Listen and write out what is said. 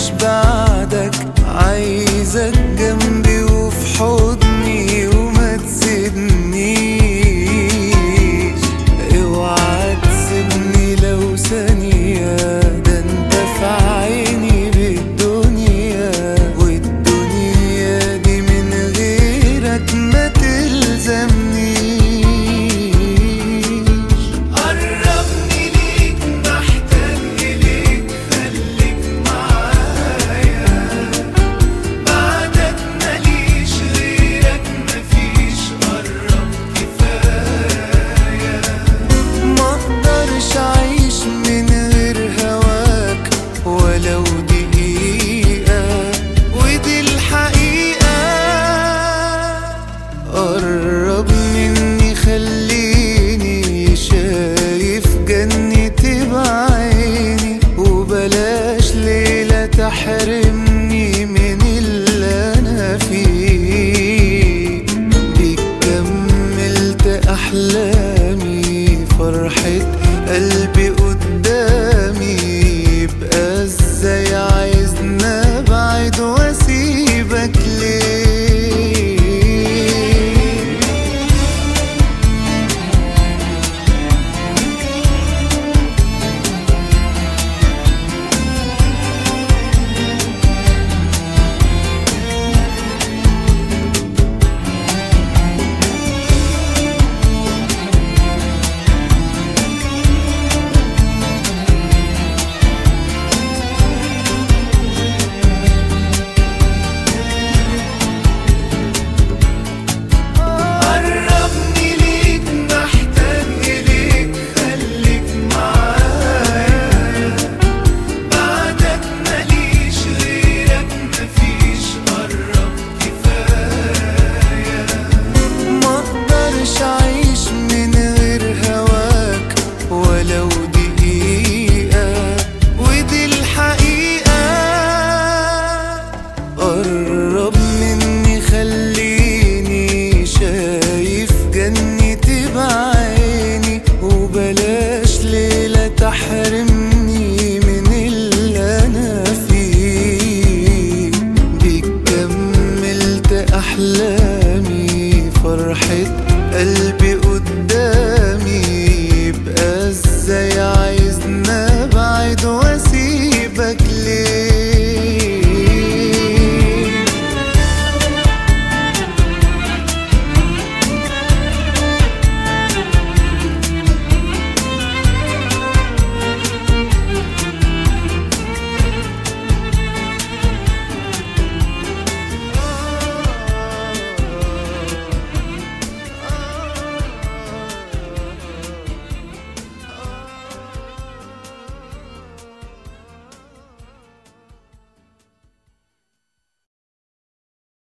مفيش بعدك عايزك جنبي وفي حضني وما تسيبنيش اوعى تسيبني لو ثانية ده انت في عيني بالدنيا والدنيا دي من غيرك ما تلزمنيش قربني ليك محتاج إليك خليك معايا بعدك ماليش غيرك مفيش قرب كفاية مقدرش أعيش من غير هواك ولو دقيقة ودي الحقيقة قرب مني خليني شايف جنتي بعيني وبلاش ليلة تحرمني من اللي أنا فيه بيك كملت أحلامي فرحة قلبي قدامي يبقى ازاي عايزنا ابعد واسيبك ليه قربني ليك محتاج إليك خليك معايا بعدك ماليش غيرك مفيش قرب كفاية مقدرش أعيش من غير هواك ولو دقيقة ودي الحقيقة قرب مني خليني شايف جنتي بعيني وبلاش ليلة تحرمني من اللي أنا فيه بيك كملت أحلامي